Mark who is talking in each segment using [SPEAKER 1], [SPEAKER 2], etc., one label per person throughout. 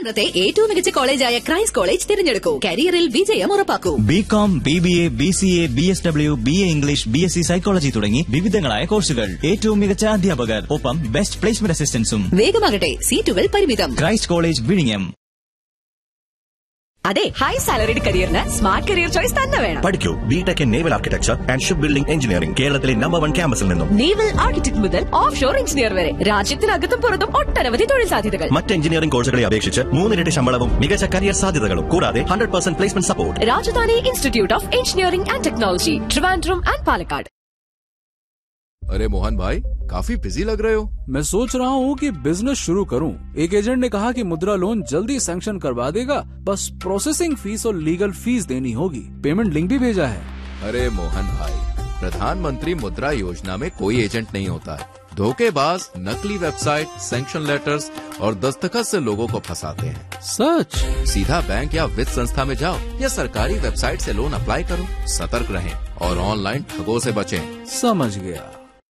[SPEAKER 1] ട്രിവാൻഡ്രത്തെ ഏറ്റവും മികച്ച കോളേജായ Christ college തിരഞ്ഞെടുക്കൂ കരിയറിൽ വിജയം ഉറപ്പാക്കൂ
[SPEAKER 2] B com B B A B C A B S W B A English B S C psychology തുടങ്ങി വിവിധങ്ങളായ കോഴ്സുകൾ ഏറ്റവും മികച്ച അധ്യാപകർ ഒപ്പം ബെസ്റ്റ് പ്ലേസ്മെന്റ് അസിസ്റ്റൻസും
[SPEAKER 1] വേഗമാകട്ടെ സീറ്റുകൾ പരിമിതം
[SPEAKER 2] ക്രൈസ്റ്റ് കോളേജ് വിഴിഞ്ഞം
[SPEAKER 1] അതെ ഹൈ സാലറിഡ് കരിയറിന് സ്മാർട്ട് കരിയർ ചോയ്സ് തന്നെ വേണം
[SPEAKER 3] പഠിക്കൂ B Tech in naval architecture and ship building engineering കേരളത്തിലെ നമ്പർ വൺ ക്യാമ്പസിൽ നിന്നും
[SPEAKER 1] നേവൽ ആർക്കിടെക്ട് മുതൽ ഓഫ് ഷോർ എഞ്ചിനീയർ വരെ രാജ്യത്തിനകത്തും പുറത്തും ഒട്ടനവധി തൊഴിൽ സാധ്യതകൾ
[SPEAKER 3] മറ്റ് എഞ്ചിനീയറിംഗ് കോഴ്സുകളെ അപേക്ഷിച്ച് മൂന്നിരട്ടി ശമ്പളവും മികച്ച കരിയർ സാധ്യതകളും കൂടാതെ hundred percent placement support
[SPEAKER 1] Rajadhani institute of engineering and technology Trivandrum and Palakkad
[SPEAKER 4] अरे मोहन भाई काफी बिजी लग रहे हो
[SPEAKER 5] मैं सोच रहा हूँ कि बिजनेस शुरू करूँ एक एजेंट ने कहा कि मुद्रा लोन जल्दी सैंक्शन करवा देगा बस प्रोसेसिंग फीस और लीगल फीस देनी होगी पेमेंट लिंक भी भेजा है
[SPEAKER 4] अरे मोहन भाई प्रधानमंत्री मुद्रा योजना में कोई एजेंट नहीं होता है धोखेबाज नकली वेबसाइट सैंक्शन लेटर्स और दस्तखत से लोगों को फंसाते हैं
[SPEAKER 5] सच
[SPEAKER 4] सीधा बैंक या वित्त संस्था में जाओ या सरकारी वेबसाइट से लोन अप्लाई करो सतर्क रहें और ऑनलाइन ठगों से बचें
[SPEAKER 5] समझ गया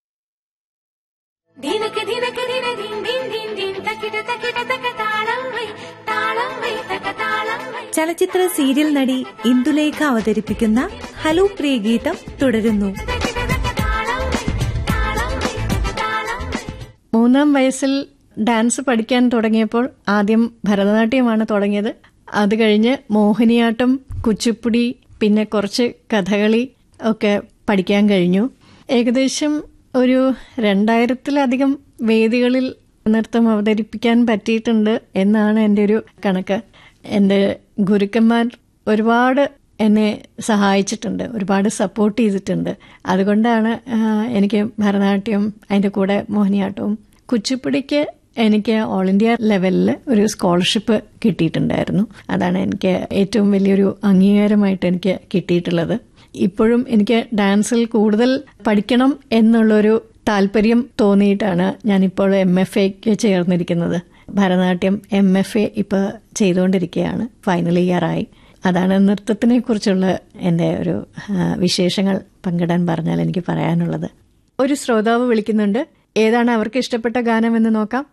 [SPEAKER 6] ദിനക്ക് ദിനക്ക് ദിന ദിൻ ദിൻ ദിൻ ദിൻ തക്കിട തക്കിട തക്ക താളം വൈ താളം വൈ തക്ക താളം വൈ
[SPEAKER 7] ചലച്ചിത്ര സീരിയൽ നടി ഇന്ദുലേഖ അവതരിപ്പിക്കുന്ന ഹലോ പ്രിയ ഗീതം തുടരുന്നു
[SPEAKER 6] തക്കിട തക്ക താളം വൈ താളം വൈ താളം വൈ
[SPEAKER 8] മൂന്നാം വയസ്സിൽ ഡാൻസ് പഠിക്കാൻ തുടങ്ങിയപ്പോൾ ആദ്യം ഭരതനാട്യമാണ് തുടങ്ങിയത് അത് കഴിഞ്ഞ് മോഹിനിയാട്ടം കുച്ചിപ്പുടി പിന്നെ കുറച്ച് കഥകളി ഒക്കെ പഠിക്കാൻ കഴിഞ്ഞു ഏകദേശം ഒരു രണ്ടായിരത്തിലധികം വേദികളിൽ നൃത്തം അവതരിപ്പിക്കാൻ പറ്റിയിട്ടുണ്ട് എന്നാണ് എൻ്റെ ഒരു കണക്ക് എൻ്റെ ഗുരുക്കന്മാർ ഒരുപാട് എന്നെ സഹായിച്ചിട്ടുണ്ട് ഒരുപാട് സപ്പോർട്ട് ചെയ്തിട്ടുണ്ട് അതുകൊണ്ടാണ് ആ, എനിക്ക് ഭരതനാട്യം അതിൻ്റെ കൂടെ മോഹിനിയാട്ടവും കുച്ചിപ്പുടിക്ക് എനിക്ക് ഓൾ ഇന്ത്യ ലെവലിൽ ഒരു സ്കോളർഷിപ്പ് കിട്ടിയിട്ടുണ്ടായിരുന്നു അതാണ് എനിക്ക് ഏറ്റവും വലിയൊരു അംഗീകാരമായിട്ട് എനിക്ക് കിട്ടിയിട്ടുള്ളത് ഇപ്പോഴും എനിക്ക് ഡാൻസിൽ കൂടുതൽ പഠിക്കണം എന്നുള്ളൊരു താല്പര്യം തോന്നിയിട്ടാണ് ഞാനിപ്പോൾ എം എഫ് എക്ക് ചേർന്നിരിക്കുന്നത് ഭരതനാട്യം എം എഫ് എ ഇപ്പോൾ ചെയ്തുകൊണ്ടിരിക്കുകയാണ് ഫൈനൽ ഇയറായി അതാണ് നൃത്തത്തിനെ കുറിച്ചുള്ള എൻ്റെ ഒരു ആ, വിശേഷങ്ങൾ പങ്കിടാൻ പറഞ്ഞാൽ എനിക്ക് പറയാനുള്ളത് ഒരു ശ്രോതാവ് വിളിക്കുന്നുണ്ട് ഏതാണ് അവർക്ക് ഇഷ്ടപ്പെട്ട ഗാനം എന്ന് നോക്കാം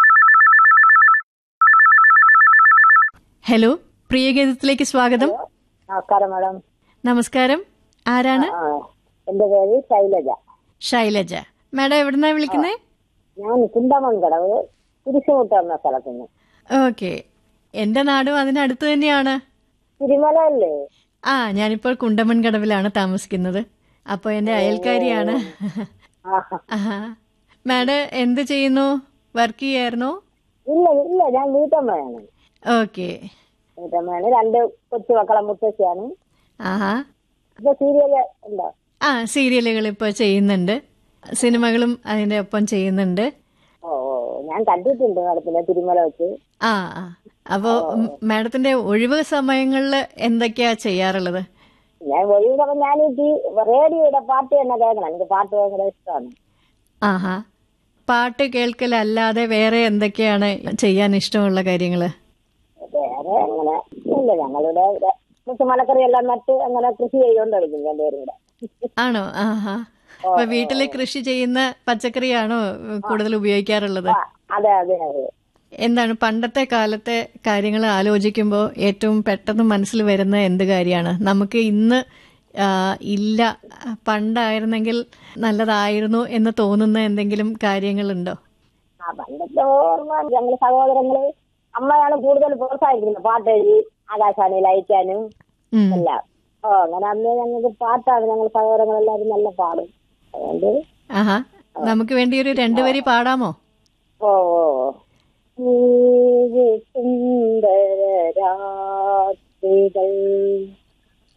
[SPEAKER 8] ഹലോ പ്രിയഗീതത്തിലേക്ക് സ്വാഗതം
[SPEAKER 9] നമസ്കാരം മാഡം
[SPEAKER 8] നമസ്കാരം ആരാണ്
[SPEAKER 9] ആ, എന്റെ പേര് ശൈലജ
[SPEAKER 8] ശൈലജ മാഡം എവിടുന്നാ വിളിക്കുന്നേ
[SPEAKER 9] ഞാൻ കുണ്ടമൺകടവ് കുരിശുമുട്ട എന്ന സ്ഥലത്ത് നിന്ന്
[SPEAKER 8] ഓക്കെ എന്റെ നാടും അതിനടുത്ത് തന്നെയാണ്
[SPEAKER 9] തിരുമല അല്ലേ
[SPEAKER 8] ആ ഞാനിപ്പോൾ കുണ്ടമൺ കടവിലാണ് താമസിക്കുന്നത് അപ്പോൾ എന്റെ അയൽക്കാരിയാണ് ആഹാ. മാഡം എന്ത് ചെയ്യുന്നു വർക്ക് ചെയ്യായിരുന്നോ
[SPEAKER 9] ഇല്ല ഇല്ല ഞാൻ വീട്ടമ്മയാണ്
[SPEAKER 8] ഓക്കെ
[SPEAKER 9] വീട്ടമ്മയാണ് രണ്ട് കൊച്ചു മക്കളെ മുത്തശ്ശിയാണ്
[SPEAKER 8] ആഹാ
[SPEAKER 9] ഇപ്പൊ സീരിയല് ഉണ്ടോ
[SPEAKER 8] ആ സീരിയലുകൾ ഇപ്പോൾ ചെയ്യുന്നുണ്ട് സിനിമകളും അതിന്റെ ഒപ്പം ചെയ്യുന്നുണ്ട്
[SPEAKER 9] ഓ ഓ ഞാൻ കണ്ടിട്ടുണ്ട് മാഡത്തിനെ തിരുമല വെച്ച്
[SPEAKER 8] ആ ആ അപ്പോൾ മാഡത്തിന്റെ ഒഴിവ് സമയങ്ങളിൽ എന്തൊക്കെയാ ചെയ്യാറുള്ളത്
[SPEAKER 9] ഞാൻ ഒഴിവിടപ്പോ ഞാൻ ഈ ടി- റേഡിയോയുടെ പാട്ട് തന്നെ കേൾക്കണം എനിക്ക് പാട്ട് ഭയങ്കര ഇഷ്ടമാണ്
[SPEAKER 8] ആഹാ പാട്ട് കേൾക്കലല്ലാതെ വേറെ എന്തൊക്കെയാണ് ചെയ്യാൻ ഇഷ്ടമുള്ള കാര്യങ്ങള്
[SPEAKER 9] വേറെ അങ്ങനെ ഇല്ല ഞങ്ങളിവിടെ കുറച്ച് മലക്കറി എല്ലാം നട്ട് അങ്ങനെ കൃഷി ചെയ്തുകൊണ്ടിരിക്കും രണ്ടുപേരും കൂടെ
[SPEAKER 8] ആണോ ആഹാ അപ്പൊ വീട്ടില് കൃഷി ചെയ്യുന്ന പച്ചക്കറിയാണോ കൂടുതൽ ഉപയോഗിക്കാറുള്ളത്
[SPEAKER 9] ആ, അതെ അതെ അതെ
[SPEAKER 8] എന്താണ് പണ്ടത്തെ കാലത്തെ കാര്യങ്ങൾ ആലോചിക്കുമ്പോൾ ഏറ്റവും പെട്ടെന്ന് മനസ്സിൽ വരുന്ന എന്ത് കാര്യമാണ് നമുക്ക് ഇന്ന് ആ, ഇല്ല പണ്ടായിരുന്നെങ്കിൽ നല്ലതായിരുന്നു എന്ന് തോന്നുന്ന എന്തെങ്കിലും കാര്യങ്ങളുണ്ടോ
[SPEAKER 9] ആ പണ്ടത്തെ ഓർമ്മ ഞങ്ങൾ സഹോദരങ്ങള് അമ്മയാണ് കൂടുതൽ പ്രോത്സാഹിക്കുന്നത് പാട്ട് എഴുതി ആകാശവാണിയിൽ അയക്കാനും
[SPEAKER 8] ഉം.
[SPEAKER 9] എല്ലാം ഓ അങ്ങനെ അന്ന് ഞങ്ങൾക്ക് പാട്ടാണ് ഞങ്ങൾ സഹോദരങ്ങളെല്ലാവരും നല്ല പാടും അതുകൊണ്ട്
[SPEAKER 8] ആഹാ നമുക്ക് വേണ്ടി ഒരു രണ്ടുവരി പാടാമോ
[SPEAKER 9] ഓ ഓ, ഓ.